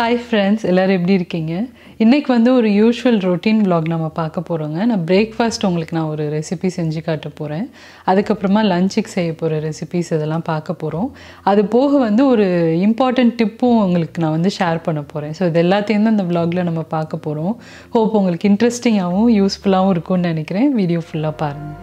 hi friends எல்லோரும் எப்படி இருக்கீங்க இன்றைக்கி வந்து ஒரு யூஷுவல் ரொட்டீன் vlog நம்ம பார்க்க போகிறோங்க நான் பிரேக்ஃபாஸ்ட் உங்களுக்கு நான் ஒரு ரெசிபி செஞ்சு காட்ட போகிறேன் அதுக்கப்புறமா லஞ்சுக்கு செய்ய போகிற ரெசிபிஸ் இதெல்லாம் பார்க்க போகிறோம் அது போக வந்து ஒரு இம்பார்ட்டண்ட் டிப்பும் உங்களுக்கு நான் வந்து ஷேர் பண்ண போகிறேன் ஸோ இது எல்லாத்தையும் தான் இந்த vlogல நம்ம பார்க்க போகிறோம் ஹோப் உங்களுக்கு இன்ட்ரெஸ்டிங்காகவும் யூஸ்ஃபுல்லாகவும் இருக்கும்னு நினைக்கிறேன் வீடியோ ஃபுல்லாக பாருங்கள்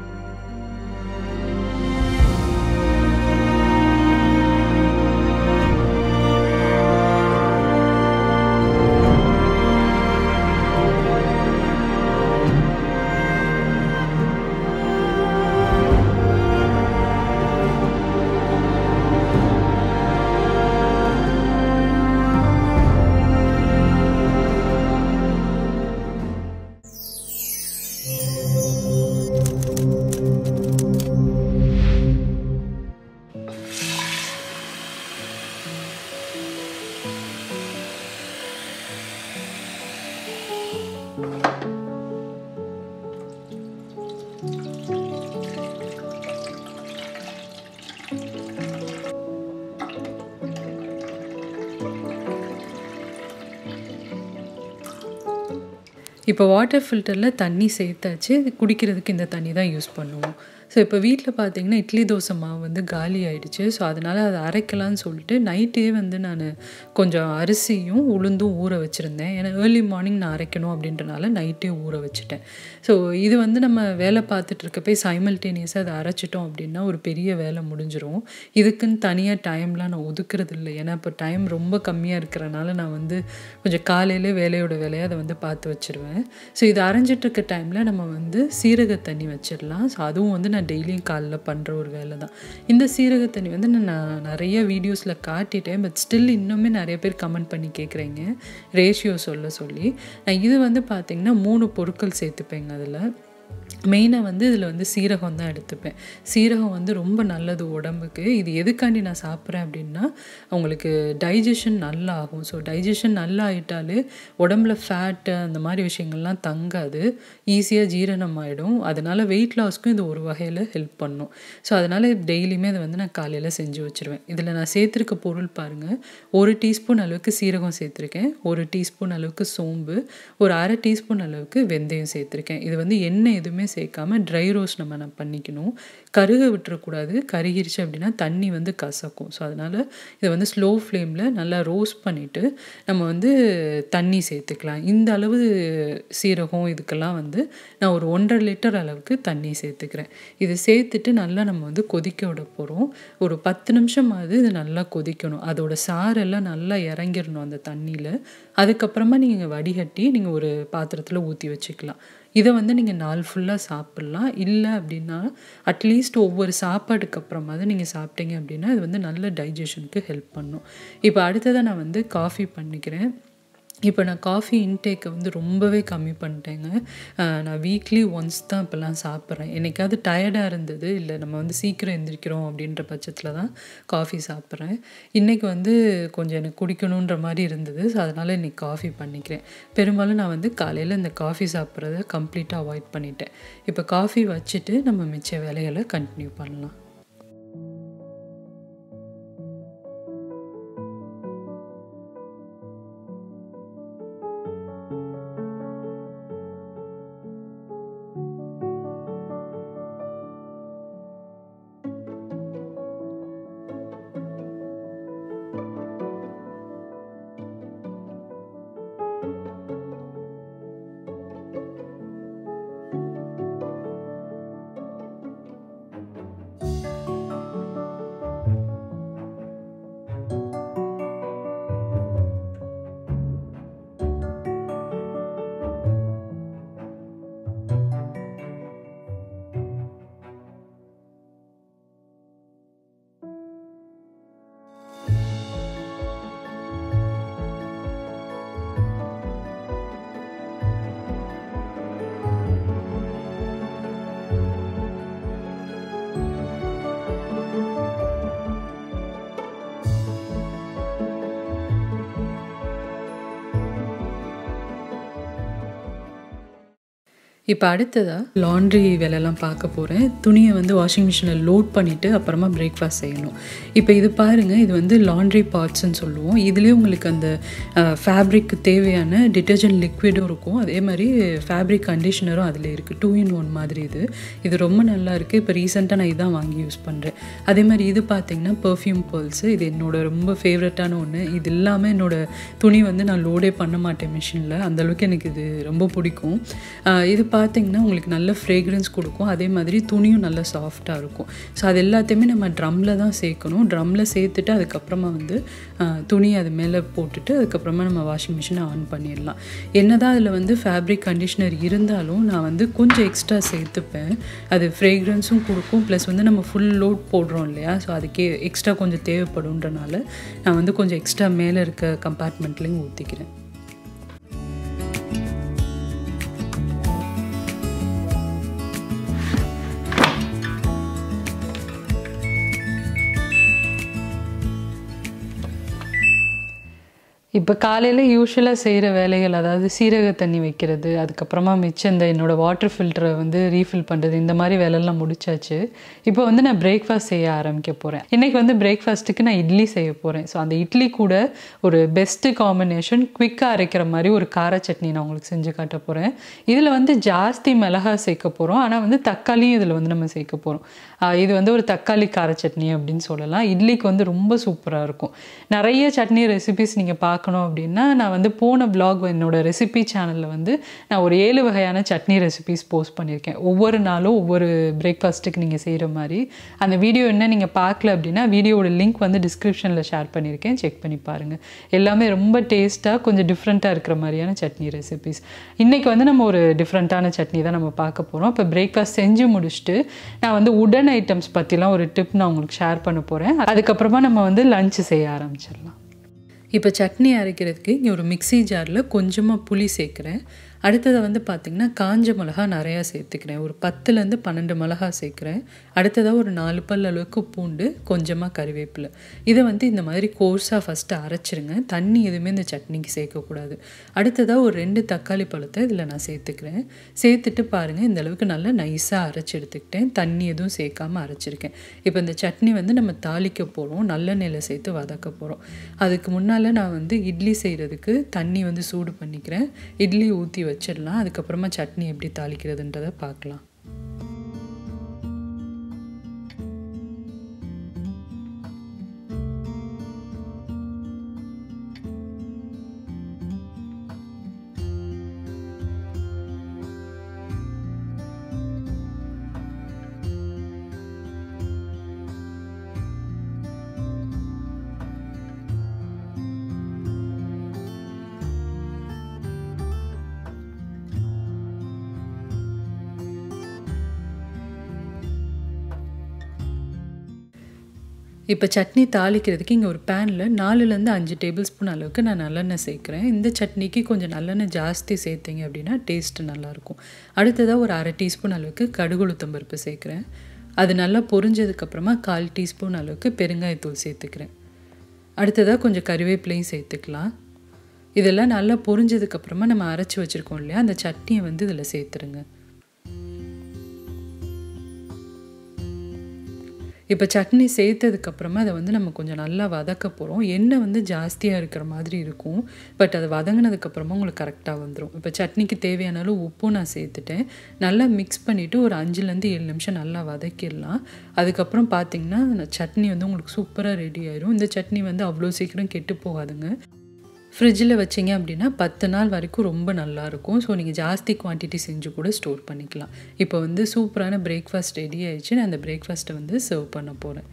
இப்போ வாட்டர் ஃபில்டரில் தண்ணி சேர்த்தாச்சு இது குடிக்கிறதுக்கு இந்த தண்ணி தான் யூஸ் பண்ணுவோம் ஸோ இப்போ வீட்டில் பார்த்தீங்கன்னா இட்லி தோசை மாவு வந்து காலி ஆயிடுச்சு ஸோ அதனால் அதை அரைக்கலாம்னு சொல்லிட்டு நைட்டே வந்து நான் கொஞ்சம் அரிசியும் உளுந்தும் ஊற வச்சுருந்தேன் ஏன்னா ஏர்லி மார்னிங் நான் அரைக்கணும் அப்படின்றனால நைட்டே ஊற வச்சுட்டேன் ஸோ இது வந்து நம்ம வேலை பார்த்துட்டு இருக்கப்பே சைமல்டேனியஸாக அதை அரைச்சிட்டோம் அப்படின்னா ஒரு பெரிய வேலை முடிஞ்சிரும் இதுக்குன்னு தனியாக டைம்லாம் நான் ஒதுக்குறது இல்லை ஏன்னா இப்போ டைம் ரொம்ப கம்மியாக இருக்கிறனால நான் வந்து கொஞ்சம் காலையிலே வேலையோட வேலையை அதை வந்து பார்த்து வச்சுருவேன் ஸோ இது அரைஞ்சிட்டு இருக்க டைமில் நம்ம வந்து சீரக தண்ணி வச்சிடலாம் ஸோ அதுவும் வந்து நான் டெய்லியும் காலைல பண்ணுற ஒரு வேலை தான் இந்த சீரக தண்ணி வந்து நான் நிறைய வீடியோஸில் காட்டிட்டேன் பட் ஸ்டில் இன்னுமே நிறைய பேர் கமெண்ட் பண்ணி கேட்குறீங்க ரேஷியோ சொல்ல சொல்லி நான் இது வந்து பார்த்திங்கன்னா மூணு பொருட்கள் சேர்த்துப்பேங்க அதில் மெயினாக வந்து இதில் வந்து சீரகம் தான் எடுத்துப்பேன் சீரகம் வந்து ரொம்ப நல்லது உடம்புக்கு இது எதுக்காண்டி நான் சாப்பிட்றேன் அப்படின்னா அவங்களுக்கு டைஜஷன் நல்லா ஆகும் ஸோ டைஜஷன் நல்லா ஆகிட்டாலே உடம்புல ஃபேட்டு அந்த மாதிரி விஷயங்கள்லாம் தங்காது ஈஸியாக ஜீரணம் ஆகிடும் அதனால் வெயிட் லாஸ்க்கும் இது ஒரு வகையில் ஹெல்ப் பண்ணும் ஸோ அதனால் டெய்லியுமே அதை வந்து நான் காலையில் செஞ்சு வச்சுருவேன் இதில் நான் சேர்த்துருக்க பொருள் பாருங்கள் ஒரு டீஸ்பூன் அளவுக்கு சீரகம் சேர்த்துருக்கேன் ஒரு டீஸ்பூன் அளவுக்கு சோம்பு ஒரு அரை டீஸ்பூன் அளவுக்கு வெந்தயம் சேர்த்துருக்கேன் இது வந்து எண்ணெய் எதுவுமே சேர்க்காம ட்ரை ரோஸ்ட் நம்ம நான் பண்ணிக்கணும் கருக விட்டுறக்கூடாது கருகிருச்சு அப்படின்னா தண்ணி வந்து கசக்கும் ஸோ அதனால் இதை வந்து ஸ்லோ ஃப்ளேமில் நல்லா ரோஸ்ட் பண்ணிவிட்டு நம்ம வந்து தண்ணி சேர்த்துக்கலாம் இந்த அளவு சீரகம் இதுக்கெல்லாம் வந்து நான் ஒரு ஒன்றரை லிட்டர் அளவுக்கு தண்ணி சேர்த்துக்கிறேன் இது சேர்த்துட்டு நல்லா நம்ம வந்து கொதிக்க விட போகிறோம் ஒரு பத்து நிமிஷமாவது இது நல்லா கொதிக்கணும் அதோட சாரெல்லாம் நல்லா இறங்கிடணும் அந்த தண்ணியில் அதுக்கப்புறமா நீங்கள் வடிகட்டி நீங்கள் ஒரு பாத்திரத்தில் ஊற்றி வச்சுக்கலாம் இதை வந்து நீங்கள் நாள் ஃபுல்லாக சாப்பிட்லாம் இல்லை அப்படின்னா அட்லீஸ்ட் ஒவ்வொரு சாப்பாடுக்கு அப்புறமாவது நீங்கள் சாப்பிட்டீங்க அப்படின்னா இது வந்து நல்ல டைஜஷனுக்கு ஹெல்ப் பண்ணும் இப்போ அடுத்ததாக நான் வந்து காஃபி பண்ணிக்கிறேன் இப்போ நான் காஃபி இன்டேக்கை வந்து ரொம்பவே கம்மி பண்ணிட்டேங்க நான் வீக்லி ஒன்ஸ் தான் இப்போல்லாம் சாப்பிட்றேன் என்னைக்காவது டயர்டாக இருந்தது இல்லை நம்ம வந்து சீக்கிரம் எந்திரிக்கிறோம் அப்படின்ற பட்சத்தில் தான் காஃபி சாப்பிட்றேன் இன்றைக்கி வந்து கொஞ்சம் எனக்கு குடிக்கணுன்ற மாதிரி இருந்தது ஸோ அதனால் இன்றைக்கி காஃபி பண்ணிக்கிறேன் பெரும்பாலும் நான் வந்து காலையில் இந்த காஃபி சாப்பிட்றத கம்ப்ளீட்டாக அவாய்ட் பண்ணிட்டேன் இப்போ காஃபி வச்சுட்டு நம்ம மிச்ச வேலைகளை கண்டினியூ பண்ணலாம் இப்போ அடுத்ததாக லாண்ட்ரி வேலைலாம் பார்க்க போகிறேன் துணியை வந்து வாஷிங் மிஷினில் லோட் பண்ணிவிட்டு அப்புறமா பிரேக்ஃபாஸ்ட் செய்யணும் இப்போ இது பாருங்கள் இது வந்து லாண்ட்ரி பார்ட்ஸ்ன்னு சொல்லுவோம் இதுலேயே உங்களுக்கு அந்த ஃபேப்ரிக்கு தேவையான டிட்டர்ஜென்ட் லிக்விடும் இருக்கும் அதே மாதிரி ஃபேப்ரிக் கண்டிஷனரும் அதில் இருக்குது டூ இன் ஒன் மாதிரி இது இது ரொம்ப நல்லா இருக்குது இப்போ ரீசெண்டாக நான் இதான் வாங்கி யூஸ் பண்ணுறேன் அதே மாதிரி இது பார்த்தீங்கன்னா பர்ஃப்யூம் பேர்ல்ஸு இது என்னோட ரொம்ப ஃபேவரட்டான ஒன்று இது இல்லாமல் என்னோட துணி வந்து நான் லோடே பண்ண மாட்டேன் மிஷினில் அந்தளவுக்கு எனக்கு இது ரொம்ப பிடிக்கும் ஆஹ் இது பார்த்தீங்கன்னா உங்களுக்கு நல்ல ஃப்ரேக்ரன்ஸ் கொடுக்கும் அதே மாதிரி துணியும் நல்ல சாஃப்டாக இருக்கும் ஸோ அது எல்லாத்தையுமே நம்ம ட்ரம்மில் தான் சேர்க்கணும் ட்ரம்மில் சேர்த்துட்டு அதுக்கப்புறமா வந்து ஆஹ் துணி அது மேலே போட்டுட்டு அதுக்கப்புறமா நம்ம வாஷிங் மிஷினை ஆன் பண்ணிடலாம் என்னதான் அதில் வந்து ஃபேப்ரிக் கண்டிஷனர் இருந்தாலும் நான் வந்து கொஞ்சம் எக்ஸ்ட்ரா சேர்த்துப்பேன் அது ஃப்ரேக்ரன்ஸும் கொடுக்கும் ப்ளஸ் வந்து நம்ம ஃபுல் லோட் போடுறோம் இல்லையா ஸோ அதுக்கே எக்ஸ்ட்ரா கொஞ்சம் தேவைப்படுன்றனால நான் வந்து கொஞ்சம் எக்ஸ்ட்ரா மேலே இருக்க கம்பார்ட்மெண்ட்லேயும் ஊற்றிக்கிறேன் இப்போ காலையில் யூஸ்வலாக செய்கிற வேலைகள் அதாவது சீரக தண்ணி வைக்கிறது அதுக்கப்புறமா மிச்சம் இந்த என்னோடய வாட்டர் ஃபில்டரை வந்து ரீஃபில் பண்ணுறது இந்த மாதிரி வேலையெல்லாம் முடிச்சாச்சு இப்போ வந்து நான் பிரேக்ஃபாஸ்ட் செய்ய ஆரம்பிக்க போகிறேன் இன்றைக்கி வந்து பிரேக்ஃபாஸ்ட்டுக்கு நான் இட்லி செய்ய போகிறேன் ஸோ அந்த இட்லி கூட ஒரு பெஸ்ட்டு காம்பினேஷன் குவிக்காக அரைக்கிற மாதிரி ஒரு கார சட்னி நான் உங்களுக்கு செஞ்சு காட்ட போகிறேன் இதில் வந்து ஜாஸ்தி மிளகா சேர்க்க போகிறோம் ஆனால் வந்து தக்காளியும் இதில் வந்து நம்ம சேர்க்க போகிறோம் இது வந்து ஒரு தக்காளி கார சட்னி அப்படின்னு சொல்லலாம் இட்லிக்கு வந்து ரொம்ப சூப்பராக இருக்கும் நிறைய சட்னி ரெசிபிஸ் நீங்கள் பார்க்கணும் அப்படின்னா நான் வந்து போன vlog என்னோட ரெசிபி சேனலில் வந்து நான் ஒரு ஏழு வகையான சட்னி ரெசிபிஸ் போஸ்ட் பண்ணியிருக்கேன் ஒவ்வொரு நாளும் ஒவ்வொரு பிரேக்ஃபாஸ்ட்டுக்கு நீங்கள் செய்கிற மாதிரி அந்த வீடியோ என்ன நீங்கள் பார்க்கல அப்படின்னா வீடியோவோட லிங்க் வந்து டிஸ்கிரிப்ஷனில் ஷேர் பண்ணியிருக்கேன் செக் பண்ணி பாருங்கள் எல்லாமே ரொம்ப டேஸ்ட்டாக கொஞ்சம் டிஃப்ரெண்ட்டாக இருக்கிற மாதிரியான சட்னி ரெசிபிஸ் இன்றைக்கி வந்து நம்ம ஒரு டிஃப்ரெண்ட்டான சட்னி தான் நம்ம பார்க்க போகிறோம் இப்போ பிரேக்ஃபாஸ்ட் செஞ்சு முடிச்சுட்டு நான் வந்து உடன் ஐட்டம்ஸ் பற்றிலாம் ஒரு டிப் நான் உங்களுக்கு ஷேர் பண்ண போகிறேன் அதுக்கப்புறமா நம்ம வந்து லஞ்சு செய்ய ஆரம்பிச்சிடலாம் இப்போ சட்னி அரைக்கிறதுக்கு இங்கே ஒரு மிக்ஸி ஜாரில் கொஞ்சமாக புளி சேர்க்குறேன் அடுத்ததை வந்து பார்த்திங்கன்னா காஞ்ச மிளகா நிறையா சேர்த்துக்கிறேன் ஒரு பத்துலேருந்து பன்னெண்டு மிளகா சேர்க்குறேன் அடுத்ததாக ஒரு நாலு பல் அளவுக்கு பூண்டு கொஞ்சமாக கறிவேப்பிலை இதை வந்து இந்த மாதிரி கோர்ஸாக ஃபஸ்ட்டு அரைச்சிருங்க தண்ணி எதுவுமே இந்த சட்னிக்கு சேர்க்கக்கூடாது அடுத்ததாக ஒரு ரெண்டு தக்காளி பழத்தை இதில் நான் சேர்த்துக்கிறேன் சேர்த்துட்டு பாருங்கள் இந்த அளவுக்கு நல்லா நைஸாக அரைச்சி எடுத்துக்கிட்டேன் தண்ணி எதுவும் சேர்க்காம அரைச்சிருக்கேன் இப்போ இந்த சட்னி வந்து நம்ம தாளிக்க போகிறோம் நல்லெண்ணெயில் சேர்த்து வதக்க போகிறோம் அதுக்கு முன்னால் நான் வந்து இட்லி செய்கிறதுக்கு தண்ணி வந்து சூடு பண்ணிக்கிறேன் இட்லி ஊற்றி வச்சிடலாம் அதுக்கப்புறமா சட்னி எப்படி தாளிக்கிறதுன்றதை பார்க்கலாம் இப்போ சட்னி தாளிக்கிறதுக்கு இங்கே ஒரு பேனில் நாலுலேருந்து அஞ்சு டேபிள் ஸ்பூன் அளவுக்கு நான் நல்லெண்ணெய் சேர்க்குறேன் இந்த சட்னிக்கு கொஞ்சம் நல்லெண்ணெய் ஜாஸ்தி சேர்த்திங்க அப்படின்னா டேஸ்ட்டு நல்லாயிருக்கும் அடுத்ததாக ஒரு அரை டீஸ்பூன் அளவுக்கு கடுகுளுத்தம் பருப்பு சேர்க்குறேன் அது நல்லா பொரிஞ்சதுக்கப்புறமா கால் டீஸ்பூன் அளவுக்கு பெருங்காயத்தூள் சேர்த்துக்கிறேன் அடுத்ததாக கொஞ்சம் கறிவேப்பிலையும் சேர்த்துக்கலாம் இதெல்லாம் நல்லா பொரிஞ்சதுக்கப்புறமா நம்ம அரைச்சி வச்சுருக்கோம் இல்லையா அந்த சட்னியை வந்து இதில் சேர்த்துருங்க இப்போ சட்னி சேர்த்ததுக்கப்புறமா அதை வந்து நம்ம கொஞ்சம் நல்லா வதக்க போகிறோம் எண்ணெய் வந்து ஜாஸ்தியாக இருக்கிற மாதிரி இருக்கும் பட் அது வதங்கினதுக்கப்புறமா உங்களுக்கு கரெக்டாக வந்துடும் இப்போ சட்னிக்கு தேவையான அளவு உப்பும் நான் சேர்த்துட்டேன் நல்லா மிக்ஸ் பண்ணிவிட்டு ஒரு அஞ்சுலேருந்து ஏழு நிமிஷம் நல்லா வதக்கிடலாம் அதுக்கப்புறம் பார்த்தீங்கன்னா அந்த சட்னி வந்து உங்களுக்கு சூப்பராக ரெடி ஆயிரும் இந்த சட்னி வந்து அவ்வளோ சீக்கிரம் கெட்டு போகாதுங்க ஃப்ரிட்ஜில் வச்சிங்க அப்படின்னா பத்து நாள் வரைக்கும் ரொம்ப நல்லாயிருக்கும் ஸோ நீங்கள் ஜாஸ்தி குவான்டிட்டி செஞ்சு கூட ஸ்டோர் பண்ணிக்கலாம் இப்போ வந்து சூப்பரான பிரேக்ஃபாஸ்ட் ரெடி ஆயிடுச்சு நான் அந்த பிரேக்ஃபாஸ்ட்டை வந்து சர்வ் பண்ண போகிறேன்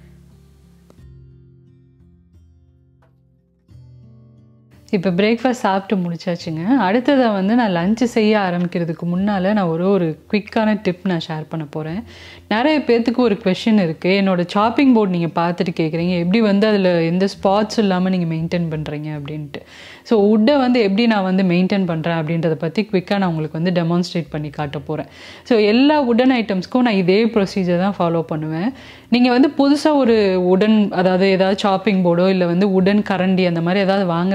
இப்போ பிரேக்ஃபாஸ்ட் சாப்பிட்டு முடிச்சாச்சுங்க அடுத்ததாக வந்து நான் லஞ்சு செய்ய ஆரம்பிக்கிறதுக்கு முன்னால் நான் ஒரு ஒரு குவிக்கான டிப் நான் ஷேர் பண்ண போகிறேன் நிறைய பேர்த்துக்கு ஒரு கொஷின் இருக்குது என்னோடய சாப்பிங் போர்டு நீங்கள் பார்த்துட்டு கேட்குறீங்க எப்படி வந்து அதில் எந்த ஸ்பாட்ஸ் இல்லாமல் நீங்கள் மெயின்டைன் பண்ணுறீங்க அப்படின்ட்டு ஸோ உட்டை வந்து எப்படி நான் வந்து மெயின்டைன் பண்ணுறேன் அப்படின்றத பற்றி குவிக்காக நான் உங்களுக்கு வந்து டெமான்ஸ்ட்ரேட் பண்ணி காட்ட போகிறேன் ஸோ எல்லா உடன் ஐட்டம்ஸ்க்கும் நான் இதே ப்ரொசீஜர் தான் ஃபாலோ பண்ணுவேன் நீங்கள் வந்து புதுசாக ஒரு உடன் அதாவது ஏதாவது சாப்பிங் போர்டோ இல்லை வந்து உடன் கரண்டி அந்த மாதிரி ஏதாவது வாங்குறீங்க அப்படின்னா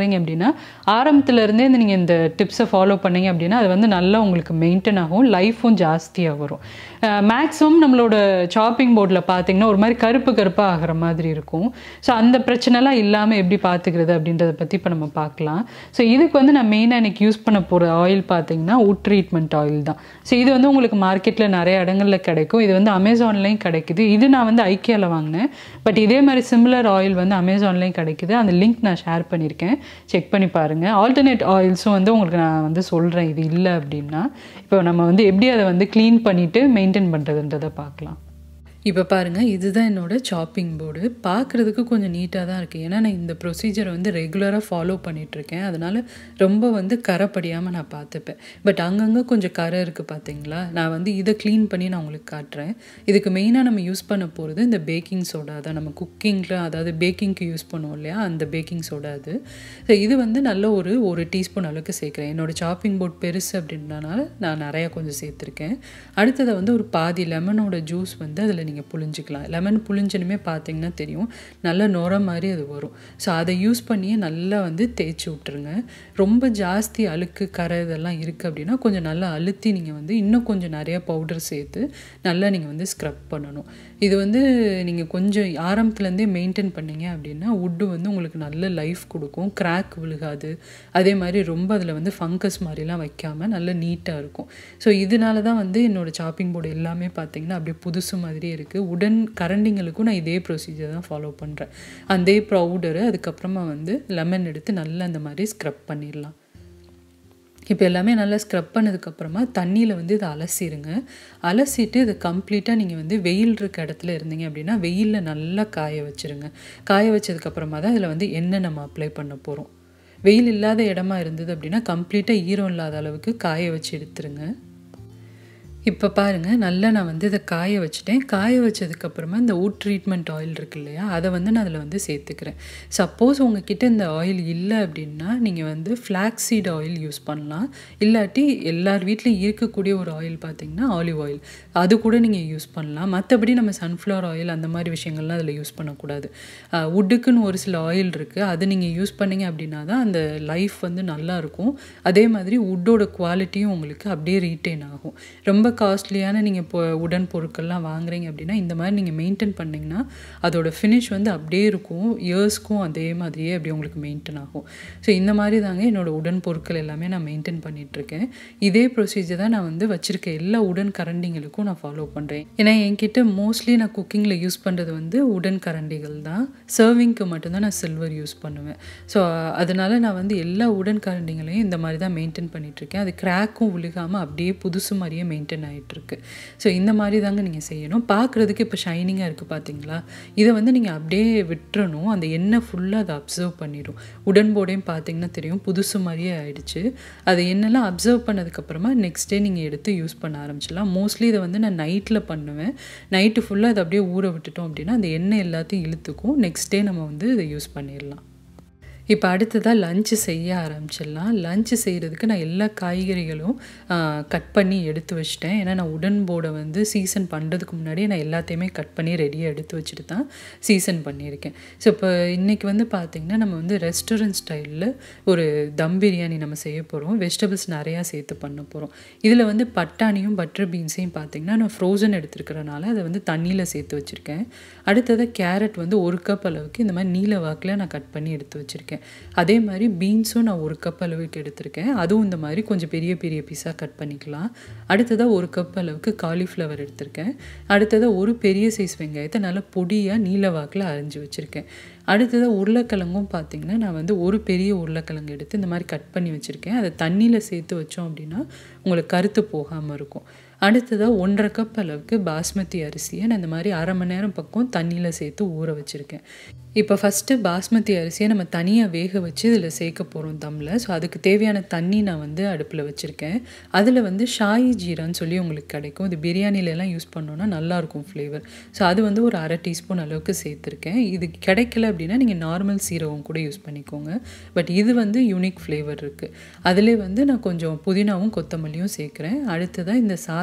அப்படின்னா ஆரம்பத்துல இருந்தே இந்த நீங்கள் இந்த டிப்ஸை ஃபாலோ பண்ணீங்க அப்படின்னா அது வந்து நல்லா உங்களுக்கு மெயின்டைன் ஆகும் லைஃப்பும் ஜாஸ்தியாக வரும் மேக்ஸிமம் நம்மளோட சாப்பிங் போர்டில் பார்த்தீங்கன்னா ஒரு மாதிரி கருப்பு கருப்பாக ஆகிற மாதிரி இருக்கும் ஸோ அந்த பிரச்சனைலாம் இல்லாமல் எப்படி பார்த்துக்கிறது அப்படின்றத பற்றி இப்போ நம்ம பார்க்கலாம் ஸோ இதுக்கு வந்து நான் மெயினாக எனக்கு யூஸ் பண்ண போகிற ஆயில் பார்த்தீங்கன்னா உட் ட்ரீட்மெண்ட் ஆயில் தான் ஸோ இது வந்து உங்களுக்கு மார்க்கெட்டில் நிறைய இடங்களில் கிடைக்கும் இது வந்து அமேசான்லேயும் கிடைக்குது இது நான் வந்து ஐக்கியாவில் வாங்கினேன் பட் இதே மாதிரி சிமிலர் ஆயில் வந்து அமேசான்லேயும் கிடைக்குது அந்த லிங்க் நான் ஷேர் பண்ணியிருக்கேன் செக் பண்ணி பாருங்கள் ஆல்டர்னேட் ஆயில்ஸும் வந்து உங்களுக்கு நான் வந்து சொல்கிறேன் இது இல்லை அப்படின்னா இப்போ நம்ம வந்து எப்படி அதை வந்து க்ளீன் பண்ணிவிட்டு மெயின்டைன் பண்ணுறதுன்றதை பார்க்கலாம் இப்போ பாருங்கள் இதுதான் என்னோட சாப்பிங் போர்டு பார்க்குறதுக்கு கொஞ்சம் நீட்டாக தான் இருக்குது ஏன்னா நான் இந்த ப்ரொசீஜரை வந்து ரெகுலராக ஃபாலோ பண்ணிகிட்ருக்கேன் அதனால் ரொம்ப வந்து கரை படியாமல் நான் பார்த்துப்பேன் பட் அங்கங்கே கொஞ்சம் கரை இருக்குது பார்த்தீங்களா நான் வந்து இதை க்ளீன் பண்ணி நான் உங்களுக்கு காட்டுறேன் இதுக்கு மெயினாக நம்ம யூஸ் பண்ண போகிறது இந்த பேக்கிங் சோடா தான் நம்ம குக்கிங்கில் அதாவது பேக்கிங்க்கு யூஸ் பண்ணுவோம் இல்லையா அந்த பேக்கிங் சோடா அது ஸோ இது வந்து நல்ல ஒரு ஒரு டீஸ்பூன் அளவுக்கு சேர்க்குறேன் என்னோடய சாப்பிங் போர்ட் பெருசு அப்படின்றனால நான் நிறையா கொஞ்சம் சேர்த்துருக்கேன் அடுத்ததை வந்து ஒரு பாதி லெமனோட ஜூஸ் வந்து அதில் நீங்கள் புழிஞ்சிக்கலாம் லெமன் புழிஞ்சனுமே பார்த்தீங்கன்னா தெரியும் நல்ல நுர மாதிரி அது வரும் ஸோ அதை யூஸ் பண்ணியே நல்லா வந்து தேய்ச்சி விட்ருங்க ரொம்ப ஜாஸ்தி அழுக்கு கரை இதெல்லாம் இருக்குது அப்படின்னா கொஞ்சம் நல்லா அழுத்தி நீங்கள் வந்து இன்னும் கொஞ்சம் நிறைய பவுடர் சேர்த்து நல்லா நீங்கள் வந்து ஸ்க்ரப் பண்ணணும் இது வந்து நீங்கள் கொஞ்சம் ஆரம்பத்துலேருந்தே மெயின்டைன் பண்ணீங்க அப்படின்னா உட்டு வந்து உங்களுக்கு நல்ல லைஃப் கொடுக்கும் கிராக் விழுகாது அதே மாதிரி ரொம்ப அதில் வந்து ஃபங்கஸ் மாதிரிலாம் வைக்காமல் நல்ல நீட்டாக இருக்கும் ஸோ இதனால தான் வந்து என்னோடய சாப்பிங் போர்டு எல்லாமே பார்த்தீங்கன்னா அப்படியே புதுசு மாதிரியே இருக்குது உடன் கரண்டிங்களுக்கும் நான் இதே ப்ரொசீஜர் தான் ஃபாலோ பண்ணுறேன் அதே பவுடரு அதுக்கப்புறமா வந்து லெமன் எடுத்து நல்லா அந்த மாதிரி ஸ்க்ரப் பண்ணிடலாம் இப்போ எல்லாமே நல்லா ஸ்க்ரப் பண்ணதுக்கப்புறமா தண்ணியில் வந்து இதை அலசிடுங்க அலசிட்டு இதை கம்ப்ளீட்டாக நீங்கள் வந்து வெயில் இருக்க இடத்துல இருந்தீங்க அப்படின்னா வெயிலில் நல்லா காய வச்சுருங்க காய வச்சதுக்கப்புறமா தான் இதில் வந்து எண்ணெய் நம்ம அப்ளை பண்ண போகிறோம் வெயில் இல்லாத இடமா இருந்தது அப்படின்னா கம்ப்ளீட்டாக ஈரம் இல்லாத அளவுக்கு காய வச்சு எடுத்துருங்க இப்போ பாருங்கள் நல்லா நான் வந்து இதை காய வச்சுட்டேன் காய வச்சதுக்கப்புறமா இந்த உட் ட்ரீட்மெண்ட் ஆயில் இருக்கு இல்லையா அதை வந்து நான் அதில் வந்து சேர்த்துக்கிறேன் சப்போஸ் உங்ககிட்ட இந்த ஆயில் இல்லை அப்படின்னா நீங்கள் வந்து ஃப்ளாக்ஸ் சீட் ஆயில் யூஸ் பண்ணலாம் இல்லாட்டி எல்லார் வீட்லேயும் இருக்கக்கூடிய ஒரு ஆயில் பார்த்தீங்கன்னா ஆலிவ் ஆயில் அது கூட நீங்கள் யூஸ் பண்ணலாம் மற்றபடி நம்ம சன்ஃப்ளவர் ஆயில் அந்த மாதிரி விஷயங்கள்லாம் அதில் யூஸ் பண்ணக்கூடாது உட்டுக்குன்னு ஒரு சில ஆயில் இருக்குது அது நீங்கள் யூஸ் பண்ணீங்க அப்படின்னா தான் அந்த லைஃப் வந்து நல்லாயிருக்கும் அதே மாதிரி உட்டோட குவாலிட்டியும் உங்களுக்கு அப்படியே ரீட்டைன் ஆகும் ரொம்ப காஸ்ட்லியான நீங்கள் இப்போ உடன் பொருட்கள்லாம் வாங்குறீங்க அப்படின்னா இந்த மாதிரி நீங்கள் மெயின்டைன் பண்ணிங்கன்னா அதோட ஃபினிஷ் வந்து அப்படியே இருக்கும் இயர்ஸ்க்கும் அதே மாதிரியே அப்படியே உங்களுக்கு மெயின்டைன் ஆகும் ஸோ இந்த மாதிரி தாங்க என்னோட உடன் பொருட்கள் எல்லாமே நான் மெயின்டைன் பண்ணிகிட்ருக்கேன் இதே ப்ரொசீஜர் தான் நான் வந்து வச்சுருக்க எல்லா உடன் கரண்டிங்களுக்கும் நான் ஃபாலோ பண்ணுறேன் ஏன்னா என்கிட்ட மோஸ்ட்லி நான் குக்கிங்கில் யூஸ் பண்ணுறது வந்து உடன் கரண்டிகள் தான் சர்விங்க்கு மட்டும்தான் நான் சில்வர் யூஸ் பண்ணுவேன் ஸோ அதனால் நான் வந்து எல்லா உடன் கரண்டிங்களையும் இந்த மாதிரி தான் மெயின்டைன் பண்ணிகிட்ருக்கேன் அது கிராக்கும் விழுகாமல் அப்படியே புதுசு மாதிரியே மெயின்டைன் ஆகிட்டுருக்கு ஸோ இந்த மாதிரி தாங்க நீங்கள் செய்யணும் பார்க்குறதுக்கு இப்போ ஷைனிங்காக இருக்குது பார்த்தீங்களா இதை வந்து நீங்கள் அப்படியே விட்டுறணும் அந்த எண்ணெய் ஃபுல்லாக அதை அப்சர்வ் பண்ணிடும் உடன்போடையும் பார்த்தீங்கன்னா தெரியும் புதுசு மாதிரியே ஆயிடுச்சு அது எண்ணெய்லாம் அப்சர்வ் பண்ணதுக்கப்புறமா நெக்ஸ்ட் டே நீங்கள் எடுத்து யூஸ் பண்ண ஆரம்பிச்சிடலாம் மோஸ்ட்லி இதை வந்து நான் நைட்டில் பண்ணுவேன் நைட்டு ஃபுல்லாக அதை அப்படியே ஊற விட்டுட்டோம் அப்படின்னா அந்த எண்ணெய் எல்லாத்தையும் இழுத்துக்கும் நெக்ஸ்ட் டே நம்ம வந்து இதை யூஸ் பண்ணிடலாம் இப்போ அடுத்ததாக லஞ்சு செய்ய ஆரம்பிச்சிடலாம் லஞ்சு செய்கிறதுக்கு நான் எல்லா காய்கறிகளும் கட் பண்ணி எடுத்து வச்சிட்டேன் ஏன்னா நான் உடன் போர்டை வந்து சீசன் பண்ணுறதுக்கு முன்னாடியே நான் எல்லாத்தையுமே கட் பண்ணி ரெடியாக எடுத்து வச்சுட்டு தான் சீசன் பண்ணியிருக்கேன் ஸோ இப்போ இன்றைக்கி வந்து பார்த்திங்கன்னா நம்ம வந்து ரெஸ்டாரண்ட் ஸ்டைலில் ஒரு தம் பிரியாணி நம்ம செய்ய போகிறோம் வெஜிடபிள்ஸ் நிறையா சேர்த்து பண்ண போகிறோம் இதில் வந்து பட்டாணியும் பட்டர் பீன்ஸையும் பார்த்திங்கன்னா நான் ஃப்ரோசன் எடுத்துருக்கிறனால அதை வந்து தண்ணியில் சேர்த்து வச்சுருக்கேன் அடுத்ததாக கேரட் வந்து ஒரு கப் அளவுக்கு இந்த மாதிரி நீல வாக்கில் நான் கட் பண்ணி எடுத்து வச்சுருக்கேன் அதே மாதிரி பீன்ஸும் நான் ஒரு கப் அளவுக்கு எடுத்திருக்கேன் அதுவும் இந்த மாதிரி கொஞ்சம் பெரிய பெரிய பீஸாக கட் பண்ணிக்கலாம் அடுத்ததாக ஒரு கப் அளவுக்கு காலிஃப்ளவர் எடுத்திருக்கேன் அடுத்ததாக ஒரு பெரிய சைஸ் வெங்காயத்தை நல்லா பொடியாக நீல வாக்கில் அரைஞ்சி வச்சுருக்கேன் அடுத்ததாக உருளைக்கிழங்கும் பார்த்திங்கன்னா நான் வந்து ஒரு பெரிய உருளைக்கிழங்கு எடுத்து இந்த மாதிரி கட் பண்ணி வச்சுருக்கேன் அதை தண்ணியில் சேர்த்து வச்சோம் அப்படின்னா உங்களுக்கு கருத்து போகாமல் இருக்கும் அடுத்ததாக ஒன்றரை கப் அளவுக்கு பாஸ்மதி அரிசியை நான் இந்த மாதிரி அரை மணி நேரம் பக்கம் தண்ணியில் சேர்த்து ஊற வச்சுருக்கேன் இப்போ ஃபஸ்ட்டு பாஸ்மதி அரிசியை நம்ம தனியாக வேக வச்சு இதில் சேர்க்க போகிறோம் தம்மில் ஸோ அதுக்கு தேவையான தண்ணி நான் வந்து அடுப்பில் வச்சுருக்கேன் அதில் வந்து ஷாயி ஜீரான்னு சொல்லி உங்களுக்கு கிடைக்கும் இது பிரியாணிலலாம் யூஸ் பண்ணோன்னா நல்லாயிருக்கும் ஃப்ளேவர் ஸோ அது வந்து ஒரு அரை டீஸ்பூன் அளவுக்கு சேர்த்துருக்கேன் இது கிடைக்கல அப்படின்னா நீங்கள் நார்மல் சீரகம் கூட யூஸ் பண்ணிக்கோங்க பட் இது வந்து யூனிக் ஃப்ளேவர் இருக்குது அதிலே வந்து நான் கொஞ்சம் புதினாவும் கொத்தமல்லியும் சேர்க்குறேன் அடுத்ததாக இந்த சாதம்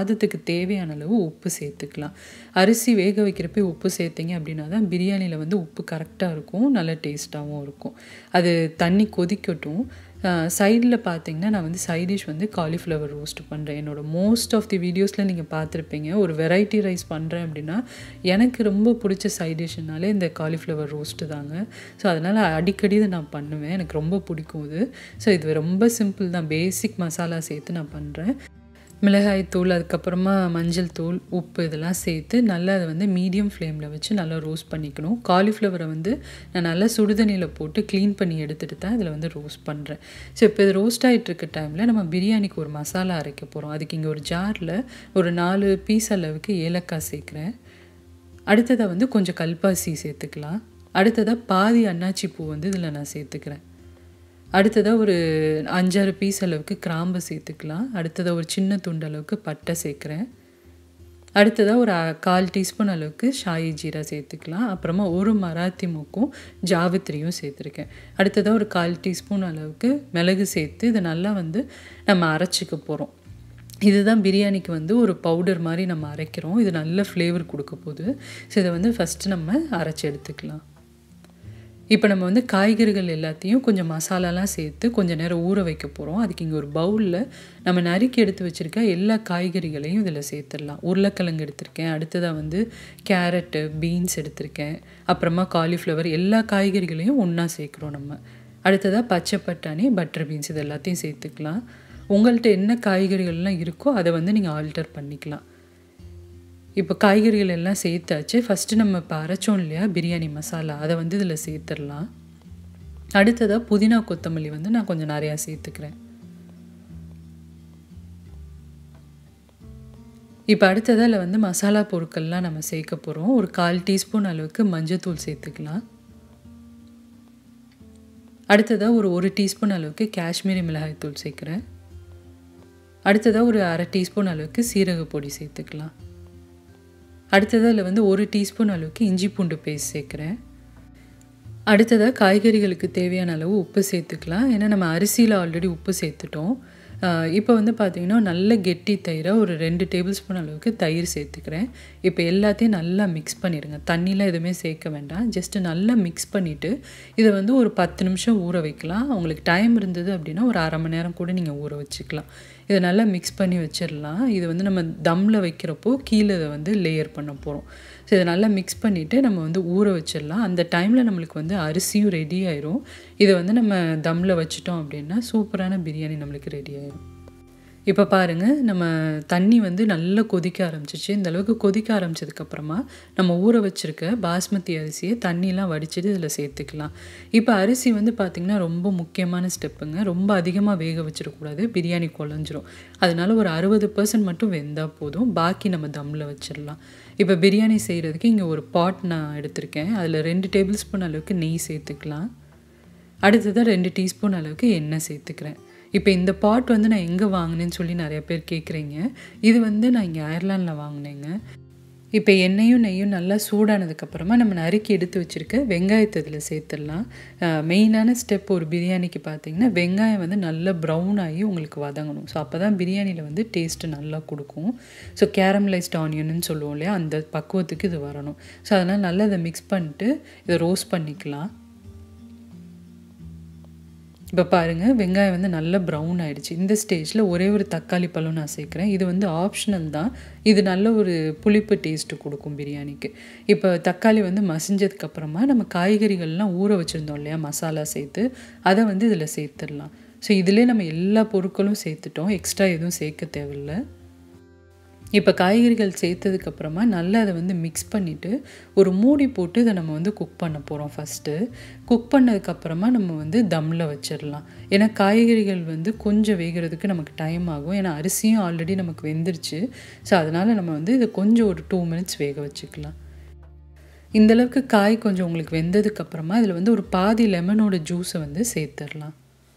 சாதத்துக்கு தேவையான அளவு உப்பு சேர்த்துக்கலாம் அரிசி வேக வைக்கிறப்ப உப்பு சேர்த்திங்க அப்படின்னா தான் பிரியாணியில் வந்து உப்பு கரெக்டாக இருக்கும் நல்ல டேஸ்ட்டாகவும் இருக்கும் அது தண்ணி கொதிக்கட்டும் சைடில் பார்த்தீங்கன்னா நான் வந்து சைட் டிஷ் வந்து காலிஃப்ளவர் ரோஸ்ட் பண்ணுறேன் என்னோடய மோஸ்ட் ஆஃப் தி வீடியோஸில் நீங்கள் பார்த்துருப்பீங்க ஒரு வெரைட்டி ரைஸ் பண்ணுறேன் அப்படின்னா எனக்கு ரொம்ப பிடிச்ச சைட் டிஷ்னாலே இந்த காலிஃப்ளவர் ரோஸ்ட்டு தாங்க ஸோ அதனால் அடிக்கடி இதை நான் பண்ணுவேன் எனக்கு ரொம்ப பிடிக்கும் இது ஸோ இது ரொம்ப சிம்பிள் தான் பேசிக் மசாலா சேர்த்து நான் பண்ணுறேன் மிளகாய் தூள் அதுக்கப்புறமா மஞ்சள் தூள் உப்பு இதெல்லாம் சேர்த்து நல்லா அதை வந்து மீடியம் ஃப்ளேமில் வச்சு நல்லா ரோஸ்ட் பண்ணிக்கணும் காலிஃப்ளவரை வந்து நான் நல்லா சுடுதண்ணியில் போட்டு க்ளீன் பண்ணி எடுத்துகிட்டு தான் இதில் வந்து ரோஸ்ட் பண்ணுறேன் ஸோ இப்போ இது ரோஸ்ட் ஆகிட்டு இருக்க டைமில் நம்ம பிரியாணிக்கு ஒரு மசாலா அரைக்க போகிறோம் அதுக்கு இங்கே ஒரு ஜாரில் ஒரு நாலு பீஸ் அளவுக்கு ஏலக்காய் சேர்க்குறேன் அடுத்ததாக வந்து கொஞ்சம் கல்பாசி சேர்த்துக்கலாம் அடுத்ததாக பாதி அன்னாச்சி பூ வந்து இதில் நான் சேர்த்துக்கிறேன் அடுத்ததாக ஒரு அஞ்சாறு பீஸ் அளவுக்கு கிராம்பு சேர்த்துக்கலாம் அடுத்ததாக ஒரு சின்ன துண்டு அளவுக்கு பட்டை சேர்க்குறேன் அடுத்ததாக ஒரு கால் டீஸ்பூன் அளவுக்கு ஷாயி ஜீரா சேர்த்துக்கலாம் அப்புறமா ஒரு மராத்தி மூக்கும் ஜாவித்திரியும் சேர்த்துருக்கேன் அடுத்ததாக ஒரு கால் டீஸ்பூன் அளவுக்கு மிளகு சேர்த்து இதை நல்லா வந்து நம்ம அரைச்சிக்க போகிறோம் இதுதான் பிரியாணிக்கு வந்து ஒரு பவுடர் மாதிரி நம்ம அரைக்கிறோம் இது நல்ல ஃப்ளேவர் கொடுக்க போகுது ஸோ இதை வந்து ஃபஸ்ட்டு நம்ம அரைச்சி எடுத்துக்கலாம் இப்போ நம்ம வந்து காய்கறிகள் எல்லாத்தையும் கொஞ்சம் மசாலாலாம் சேர்த்து கொஞ்சம் நேரம் ஊற வைக்க போகிறோம் அதுக்கு இங்கே ஒரு பவுலில் நம்ம நறுக்கி எடுத்து வச்சுருக்க எல்லா காய்கறிகளையும் இதில் சேர்த்துடலாம் உருளைக்கிழங்கு எடுத்திருக்கேன் அடுத்ததாக வந்து கேரட்டு பீன்ஸ் எடுத்திருக்கேன் அப்புறமா காலிஃப்ளவர் எல்லா காய்கறிகளையும் ஒன்றா சேர்க்குறோம் நம்ம அடுத்ததாக பச்சை பட்டாணி பட்டர் பீன்ஸ் இது எல்லாத்தையும் சேர்த்துக்கலாம் உங்கள்கிட்ட என்ன காய்கறிகள்லாம் இருக்கோ அதை வந்து நீங்கள் ஆல்டர் பண்ணிக்கலாம் இப்போ காய்கறிகள் எல்லாம் சேர்த்தாச்சு ஃபஸ்ட்டு நம்ம இப்போ அரைச்சோம் இல்லையா பிரியாணி மசாலா அதை வந்து இதில் சேர்த்துடலாம் அடுத்ததாக புதினா கொத்தமல்லி வந்து நான் கொஞ்சம் நிறையா சேர்த்துக்கிறேன் இப்போ அடுத்ததில் வந்து மசாலா பொருட்கள்லாம் நம்ம சேர்க்க போகிறோம் ஒரு கால் டீஸ்பூன் அளவுக்கு மஞ்சத்தூள் சேர்த்துக்கலாம் அடுத்ததாக ஒரு ஒரு டீஸ்பூன் அளவுக்கு காஷ்மீரி மிளகாய் தூள் சேர்க்குறேன் அடுத்ததாக ஒரு அரை டீஸ்பூன் அளவுக்கு சீரக பொடி சேர்த்துக்கலாம் அடுத்ததில் வந்து ஒரு டீஸ்பூன் அளவுக்கு இஞ்சி பூண்டு பேஸ்ட் சேர்க்குறேன் அடுத்ததாக காய்கறிகளுக்கு தேவையான அளவு உப்பு சேர்த்துக்கலாம் ஏன்னா நம்ம அரிசியில் ஆல்ரெடி உப்பு சேர்த்துட்டோம் இப்போ வந்து பார்த்திங்கன்னா நல்ல கெட்டி தயிரை ஒரு ரெண்டு டேபிள் ஸ்பூன் அளவுக்கு தயிர் சேர்த்துக்கிறேன் இப்போ எல்லாத்தையும் நல்லா மிக்ஸ் பண்ணிடுங்க தண்ணியில் எதுவுமே சேர்க்க வேண்டாம் ஜஸ்ட்டு நல்லா மிக்ஸ் பண்ணிவிட்டு இதை வந்து ஒரு பத்து நிமிஷம் ஊற வைக்கலாம் உங்களுக்கு டைம் இருந்தது அப்படின்னா ஒரு அரை மணி நேரம் கூட நீங்கள் ஊற வச்சுக்கலாம் இதை நல்லா மிக்ஸ் பண்ணி வச்சிடலாம் இது வந்து நம்ம தம்மில் வைக்கிறப்போ கீழே இதை வந்து லேயர் பண்ண போகிறோம் ஸோ இதை நல்லா மிக்ஸ் பண்ணிவிட்டு நம்ம வந்து ஊற வச்சிடலாம் அந்த டைமில் நம்மளுக்கு வந்து அரிசியும் ரெடி ஆயிரும் இதை வந்து நம்ம தம்மில் வச்சிட்டோம் அப்படின்னா சூப்பரான பிரியாணி நம்மளுக்கு ரெடி ஆயிரும் இப்போ பாருங்கள் நம்ம தண்ணி வந்து நல்லா கொதிக்க ஆரம்பிச்சிச்சு இந்த அளவுக்கு கொதிக்க ஆரம்பிச்சதுக்கப்புறமா நம்ம ஊற வச்சுருக்க பாஸ்மதி அரிசியை தண்ணிலாம் வடிச்சிட்டு இதில் சேர்த்துக்கலாம் இப்போ அரிசி வந்து பார்த்திங்கன்னா ரொம்ப முக்கியமான ஸ்டெப்புங்க ரொம்ப அதிகமாக வேக வச்சிடக்கூடாது பிரியாணி குழஞ்சிரும் அதனால ஒரு அறுபது பர்சன்ட் மட்டும் வெந்தால் போதும் பாக்கி நம்ம தம்மில் வச்சிடலாம் இப்போ பிரியாணி செய்கிறதுக்கு இங்கே ஒரு பாட் நான் எடுத்திருக்கேன் அதில் ரெண்டு டேபிள் ஸ்பூன் அளவுக்கு நெய் சேர்த்துக்கலாம் அடுத்ததாக ரெண்டு டீஸ்பூன் அளவுக்கு எண்ணெய் சேர்த்துக்கிறேன் இப்போ இந்த பாட் வந்து நான் எங்கே வாங்கினேன்னு சொல்லி நிறைய பேர் கேட்குறீங்க இது வந்து நான் இங்கே அயர்லாண்டில் வாங்கினேங்க இப்போ எண்ணெயும் நெய்யும் நல்லா சூடானதுக்கப்புறமா நம்ம நறுக்கி எடுத்து வச்சுருக்க வெங்காயத்தை இதில் சேர்த்துடலாம் மெயினான ஸ்டெப் ஒரு பிரியாணிக்கு பார்த்தீங்கன்னா வெங்காயம் வந்து நல்லா ப்ரௌன் ஆகி உங்களுக்கு வதங்கணும் ஸோ அப்போ தான் பிரியாணியில் வந்து டேஸ்ட்டு நல்லா கொடுக்கும் ஸோ கேரமலைஸ்ட் ஆனியன்னு சொல்லுவோம் இல்லையா அந்த பக்குவத்துக்கு இது வரணும் ஸோ அதனால் நல்லா இதை மிக்ஸ் பண்ணிட்டு இதை ரோஸ்ட் பண்ணிக்கலாம் இப்போ பாருங்கள் வெங்காயம் வந்து நல்லா ப்ரௌன் ஆகிடுச்சு இந்த ஸ்டேஜில் ஒரே ஒரு தக்காளி பழம் நான் சேர்க்குறேன் இது வந்து ஆப்ஷனல் தான் இது நல்ல ஒரு புளிப்பு டேஸ்ட்டு கொடுக்கும் பிரியாணிக்கு இப்போ தக்காளி வந்து மசிஞ்சதுக்கப்புறமா நம்ம காய்கறிகள்லாம் ஊற வச்சுருந்தோம் இல்லையா மசாலா சேர்த்து அதை வந்து இதில் சேர்த்துடலாம் ஸோ இதிலே நம்ம எல்லா பொருட்களும் சேர்த்துட்டோம் எக்ஸ்ட்ரா எதுவும் சேர்க்க தேவையில்லை இப்போ காய்கறிகள் சேர்த்ததுக்கப்புறமா நல்லா அதை வந்து மிக்ஸ் பண்ணிவிட்டு ஒரு மூடி போட்டு இதை நம்ம வந்து குக் பண்ண போகிறோம் ஃபஸ்ட்டு குக் பண்ணதுக்கப்புறமா நம்ம வந்து தம்மில் வச்சிடலாம் ஏன்னா காய்கறிகள் வந்து கொஞ்சம் வேகிறதுக்கு நமக்கு டைம் ஆகும் ஏன்னா அரிசியும் ஆல்ரெடி நமக்கு வெந்துருச்சு ஸோ அதனால் நம்ம வந்து இதை கொஞ்சம் ஒரு டூ மினிட்ஸ் வேக வச்சுக்கலாம் இந்தளவுக்கு காய் கொஞ்சம் உங்களுக்கு வெந்ததுக்கப்புறமா இதில் வந்து ஒரு பாதி லெமனோட ஜூஸை வந்து சேர்த்துடலாம்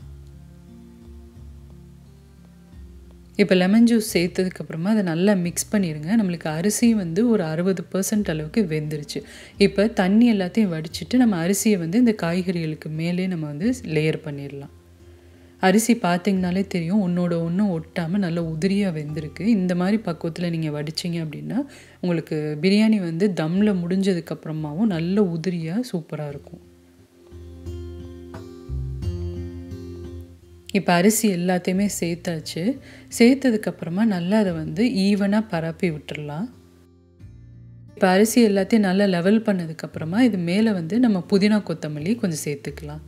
இப்போ லெமன் ஜூஸ் சேர்த்ததுக்கப்புறமா அதை நல்லா மிக்ஸ் பண்ணிடுங்க நம்மளுக்கு அரிசி வந்து ஒரு அறுபது பர்சன்ட் அளவுக்கு வெந்துருச்சு இப்போ தண்ணி எல்லாத்தையும் வடிச்சிட்டு நம்ம அரிசியை வந்து இந்த காய்கறிகளுக்கு மேலே நம்ம வந்து லேயர் பண்ணிடலாம் அரிசி பார்த்தீங்கனாலே தெரியும் ஒன்றோட ஒன்று ஒட்டாமல் நல்லா உதிரியாக வெந்திருக்கு இந்த மாதிரி பக்குவத்தில் நீங்கள் வடிச்சிங்க அப்படின்னா உங்களுக்கு பிரியாணி வந்து தம்மில் முடிஞ்சதுக்கப்புறமாவும் நல்ல உதிரியாக சூப்பராக இருக்கும் இப்போ அரிசி எல்லாத்தையுமே சேர்த்தாச்சு சேர்த்ததுக்கப்புறமா நல்லா அதை வந்து ஈவனாக பரப்பி விட்டுடலாம் இப்போ அரிசி எல்லாத்தையும் நல்லா லெவல் பண்ணதுக்கப்புறமா இது மேலே வந்து நம்ம புதினா கொத்தமல்லி கொஞ்சம் சேர்த்துக்கலாம்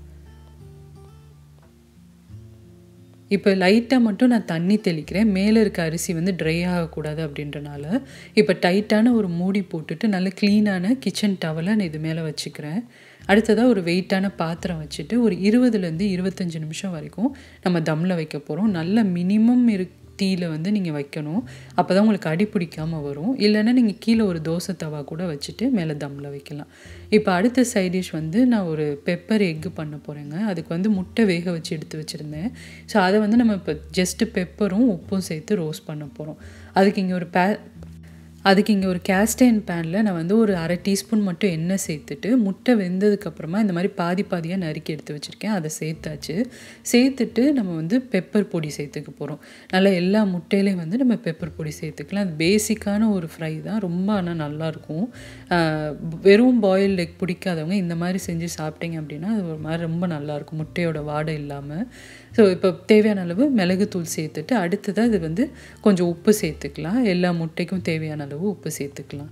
இப்போ லைட்டாக மட்டும் நான் தண்ணி தெளிக்கிறேன் மேலே இருக்க அரிசி வந்து ட்ரை ஆகக்கூடாது அப்படின்றனால இப்போ டைட்டான ஒரு மூடி போட்டுட்டு நல்ல க்ளீனான கிச்சன் டவலை நான் இது மேலே வச்சுக்கிறேன் அடுத்ததாக ஒரு வெயிட்டான பாத்திரம் வச்சுட்டு ஒரு இருபதுலேருந்து இருபத்தஞ்சி நிமிஷம் வரைக்கும் நம்ம தம்மில் வைக்க போகிறோம் நல்ல மினிமம் இரு தீயில் வந்து நீங்கள் வைக்கணும் அப்போ தான் உங்களுக்கு அடி பிடிக்காமல் வரும் இல்லைன்னா நீங்கள் கீழே ஒரு தோசை தவா கூட வச்சுட்டு மேலே தம்மில் வைக்கலாம் இப்போ அடுத்த சைட் டிஷ் வந்து நான் ஒரு பெப்பர் எக்கு பண்ண போகிறேங்க அதுக்கு வந்து முட்டை வேக வச்சு எடுத்து வச்சுருந்தேன் ஸோ அதை வந்து நம்ம இப்போ ஜஸ்ட்டு பெப்பரும் உப்பும் சேர்த்து ரோஸ்ட் பண்ண போகிறோம் அதுக்கு இங்கே ஒரு பே அதுக்கு இங்கே ஒரு கேஸ்டைன் பேனில் நான் வந்து ஒரு அரை டீஸ்பூன் மட்டும் எண்ணெய் சேர்த்துட்டு முட்டை வெந்ததுக்கப்புறமா இந்த மாதிரி பாதி பாதியாக நறுக்கி எடுத்து வச்சுருக்கேன் அதை சேர்த்தாச்சு சேர்த்துட்டு நம்ம வந்து பெப்பர் பொடி சேர்த்துக்க போகிறோம் நல்லா எல்லா முட்டையிலையும் வந்து நம்ம பெப்பர் பொடி சேர்த்துக்கலாம் அது பேசிக்கான ஒரு ஃப்ரை தான் ரொம்ப ஆனால் நல்லாயிருக்கும் வெறும் பாயில் எக் பிடிக்காதவங்க இந்த மாதிரி செஞ்சு சாப்பிட்டீங்க அப்படின்னா அது ஒரு மாதிரி ரொம்ப நல்லாயிருக்கும் முட்டையோட வாடை இல்லாமல் ஸோ இப்போ தேவையான அளவு மிளகுத்தூள் சேர்த்துட்டு அடுத்ததாக இது வந்து கொஞ்சம் உப்பு சேர்த்துக்கலாம் எல்லா முட்டைக்கும் தேவையான அளவு உப்பு சேர்த்துக்கலாம்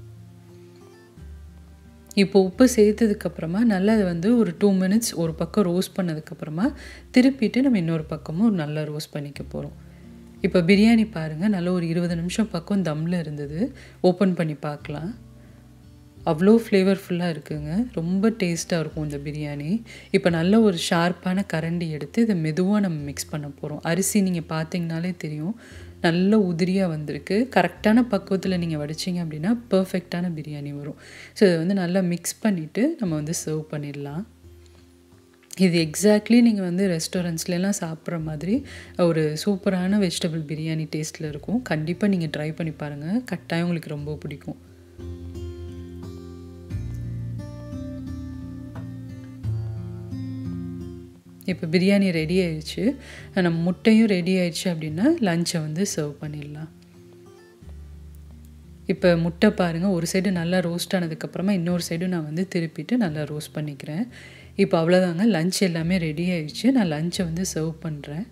இப்போ உப்பு சேர்த்ததுக்கப்புறமா நல்லா அதை வந்து ஒரு டூ மினிட்ஸ் ஒரு பக்கம் ரோஸ்ட் பண்ணதுக்கப்புறமா திருப்பிட்டு நம்ம இன்னொரு பக்கமும் நல்லா ரோஸ்ட் பண்ணிக்க போகிறோம் இப்போ பிரியாணி பாருங்கள் நல்ல ஒரு இருபது நிமிஷம் பக்கம் தம்மில் இருந்தது ஓப்பன் பண்ணி பார்க்கலாம் அவ்வளோ ஃப்ளேவர்ஃபுல்லாக இருக்குங்க ரொம்ப டேஸ்ட்டாக இருக்கும் இந்த பிரியாணி இப்போ நல்ல ஒரு ஷார்ப்பான கரண்டி எடுத்து இதை மெதுவாக நம்ம மிக்ஸ் பண்ண போகிறோம் அரிசி நீங்கள் பார்த்தீங்கனாலே தெரியும் நல்ல உதிரியாக வந்திருக்கு கரெக்டான பக்குவத்தில் நீங்கள் வடிச்சிங்க அப்படின்னா பர்ஃபெக்டான பிரியாணி வரும் ஸோ இதை வந்து நல்லா மிக்ஸ் பண்ணிவிட்டு நம்ம வந்து சர்வ் பண்ணிடலாம் இது எக்ஸாக்ட்லி நீங்கள் வந்து ரெஸ்டாரண்ட்ஸ்லாம் சாப்பிட்ற மாதிரி ஒரு சூப்பரான வெஜிடபிள் பிரியாணி டேஸ்ட்டில் இருக்கும் கண்டிப்பாக நீங்கள் ட்ரை பண்ணி பாருங்கள் கட்டாயம் உங்களுக்கு ரொம்ப பிடிக்கும் இப்போ பிரியாணி ரெடி ஆயிடுச்சு நம்ம முட்டையும் ரெடி ஆயிடுச்சு அப்படின்னா லஞ்சை வந்து சர்வ் பண்ணிடலாம் இப்போ முட்டை பாருங்கள் ஒரு சைடு நல்லா ரோஸ்ட் ஆனதுக்கப்புறமா இன்னொரு சைடு நான் வந்து திருப்பிட்டு நல்லா ரோஸ்ட் பண்ணிக்கிறேன் இப்போ அவ்வளோதாங்க லஞ்ச் எல்லாமே ரெடி ஆயிடுச்சு நான் லஞ்சை வந்து சர்வ் பண்ணுறேன்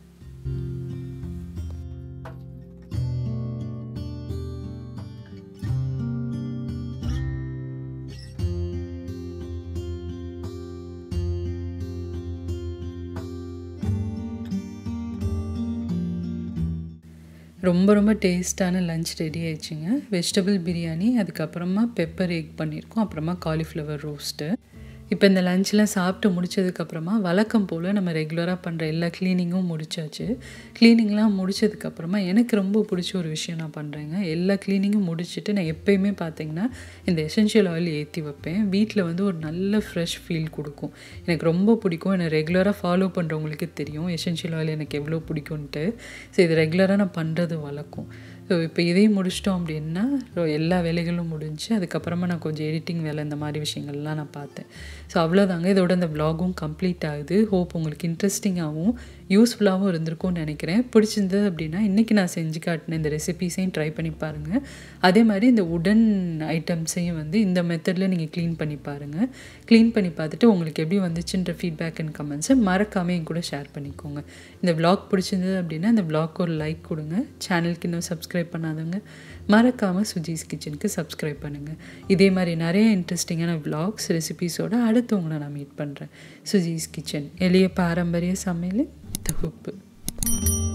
ரொம்ப ரொம்ப டேஸ்ட்டான லஞ்ச் ரெடி ஆயிடுச்சுங்க வெஜிடபிள் பிரியாணி அதுக்கப்புறமா பெப்பர் எக் பண்ணியிருக்கோம் அப்புறமா காலிஃப்ளவர் ரோஸ்ட்டு இப்போ இந்த லஞ்செலாம் சாப்பிட்டு முடிச்சதுக்கப்புறமா வழக்கம் போல் நம்ம ரெகுலராக பண்ணுற எல்லா க்ளீனிங்கும் முடிச்சாச்சு க்ளீனிங்லாம் முடிச்சதுக்கப்புறமா எனக்கு ரொம்ப பிடிச்ச ஒரு விஷயம் நான் பண்ணுறேங்க எல்லா க்ளீனிங்கும் முடிச்சுட்டு நான் எப்போயுமே பார்த்தீங்கன்னா இந்த எசென்ஷியல் ஆயில் ஏற்றி வைப்பேன் வீட்டில் வந்து ஒரு நல்ல ஃப்ரெஷ் ஃபீல் கொடுக்கும் எனக்கு ரொம்ப பிடிக்கும் என்னை ரெகுலராக ஃபாலோ பண்ணுறவங்களுக்கு தெரியும் எசென்ஷியல் ஆயில் எனக்கு எவ்வளோ பிடிக்கும்ன்ட்டு ஸோ இது ரெகுலராக நான் பண்ணுறது வழக்கம் ஸோ இப்போ இதையும் முடிச்சிட்டோம் அப்படின்னா எல்லா வேலைகளும் முடிஞ்சு அதுக்கப்புறமா நான் கொஞ்சம் எடிட்டிங் வேலை இந்த மாதிரி விஷயங்கள்லாம் நான் பார்த்தேன் ஸோ அவ்வளோதாங்க இதோட இந்த வ்ளாகும் கம்ப்ளீட் ஆகுது ஹோப் உங்களுக்கு இன்ட்ரெஸ்டிங்காகவும் யூஸ்ஃபுல்லாகவும் இருந்திருக்கும்னு நினைக்கிறேன் பிடிச்சிருந்தது அப்படின்னா இன்றைக்கி நான் செஞ்சு காட்டின இந்த ரெசிபீஸையும் ட்ரை பண்ணி பாருங்கள் அதே மாதிரி இந்த உடன் ஐட்டம்ஸையும் வந்து இந்த மெத்தடில் நீங்கள் க்ளீன் பண்ணி பாருங்கள் க்ளீன் பண்ணி பார்த்துட்டு உங்களுக்கு எப்படி வந்துச்சுன்ற ஃபீட்பேக் அண்ட் கமெண்ட்ஸை மறக்காமல் என் கூட ஷேர் பண்ணிக்கோங்க இந்த வ்ளாக் பிடிச்சிருந்தது அப்படின்னா இந்த வ்ளாக் ஒரு லைக் கொடுங்க சேனலுக்கு இன்னும் சப்ஸ்கிரைப் பண்ணாதவங்க மறக்காமல் சுஜீஸ் கிச்சனுக்கு சப்ஸ்கிரைப் பண்ணுங்கள் இதே மாதிரி நிறைய இன்ட்ரெஸ்டிங்கான வ்ளாக்ஸ் ரெசிபீஸோடு அடுத்து உங்களை நான் மீட் பண்ணுறேன் சுஜீஸ் கிச்சன் எளிய பாரம்பரிய சமையல் தொகுப்பு